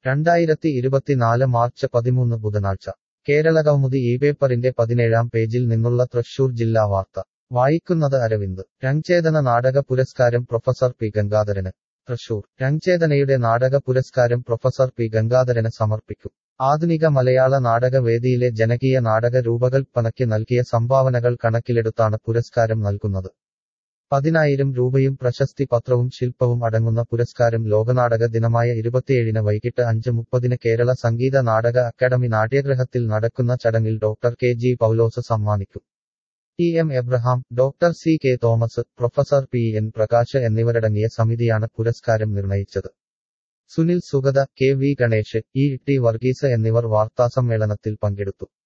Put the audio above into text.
രണ്ടായിരത്തി ഇരുപത്തിനാല് മാർച്ച് പതിമൂന്ന് ബുധനാഴ്ച കേരള കൗമുദി ഈ പേപ്പറിന്റെ പതിനേഴാം പേജിൽ നിന്നുള്ള തൃശൂർ ജില്ലാ വാർത്ത വായിക്കുന്നത് അരവിന്ദ് രംഗചേതന നാടക പുരസ്കാരം പ്രൊഫസർ പി ഗംഗാധരന് തൃശൂർ രംഗചേതനയുടെ നാടക പുരസ്കാരം പ്രൊഫസർ പി ഗംഗാധരന് സമർപ്പിക്കും ആധുനിക മലയാള നാടകവേദിയിലെ ജനകീയ നാടക രൂപകൽപ്പനയ്ക്ക് നൽകിയ സംഭാവനകൾ കണക്കിലെടുത്താണ് പുരസ്കാരം നൽകുന്നത് പതിനായിരം രൂപയും പ്രശസ്തി പത്രവും ശില്പവും അടങ്ങുന്ന പുരസ്കാരം ലോകനാടക ദിനമായ ഇരുപത്തിയേഴിന് വൈകിട്ട് അഞ്ച് മുപ്പതിന് കേരള സംഗീത നാടക അക്കാദമി നാട്യഗ്രഹത്തിൽ നടക്കുന്ന ചടങ്ങിൽ ഡോക്ടർ കെ ജി പൗലോസ് സമ്മാനിക്കും T M Abraham doctor C K Thomas professor P N Prakash എന്നിവരടങ്ങിയ സമിതിയാണ് പുരസ്കാരം നിർണയിച്ചത് Sunil Sugatha K V Ganesh E T Varghese എന്നിവർ വാർത്താസമ്മേളനത്തിൽ പങ്കെടുത്തു